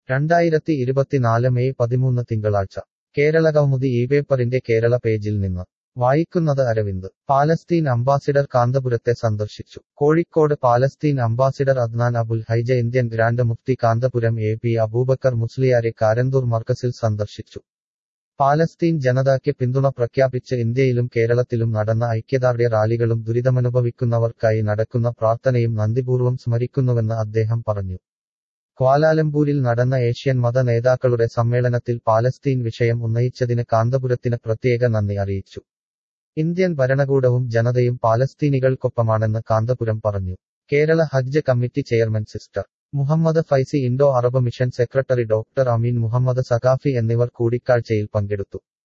രണ്ടായിരത്തി ഇരുപത്തിനാല് മെയ് പതിമൂന്ന് തിങ്കളാഴ്ച കേരളകൗമുദി ഈ പേപ്പറിന്റെ കേരള പേജിൽ നിന്ന് വായിക്കുന്നത് അരവിന്ദ് പാലസ്തീൻ അംബാസിഡർ കാന്തപുരത്തെ സന്ദർശിച്ചു Kozhikode Palestine ambassador Adnan Abul Haija Indian grand മുഫ്തി കാന്തപുരം എ പി അബൂബക്കർ മുസ്ലിയാരെ കാരന്തൂർ മർക്കസിൽ സന്ദർശിച്ചു പാലസ്തീൻ ജനതയ്ക്ക് പിന്തുണ പ്രഖ്യാപിച്ച് ഇന്ത്യയിലും കേരളത്തിലും നടന്ന ഐക്യദാർഢ്യ റാലികളും ദുരിതമനുഭവിക്കുന്നവർക്കായി നടക്കുന്ന പ്രാർത്ഥനയും നന്ദിപൂർവ്വം സ്മരിക്കുന്നുവെന്ന് അദ്ദേഹം പറഞ്ഞു ക്വാലാലംപൂരിൽ നടന്ന ഏഷ്യൻ മത നേതാക്കളുടെ സമ്മേളനത്തിൽ പാലസ്തീൻ വിഷയം ഉന്നയിച്ചതിന് കാന്തപുരത്തിന് പ്രത്യേക നന്ദി അറിയിച്ചു ഇന്ത്യൻ ഭരണകൂടവും ജനതയും പാലസ്തീനികൾക്കൊപ്പമാണെന്ന് കാന്തപുരം പറഞ്ഞു കേരള ഹജ്ജ് committee chairman sister Muhammed Faizy Indo Arab mission secretary doctor Ameen Muhammed Saqafi എന്നിവർ കൂടിക്കാഴ്ചയിൽ പങ്കെടുത്തു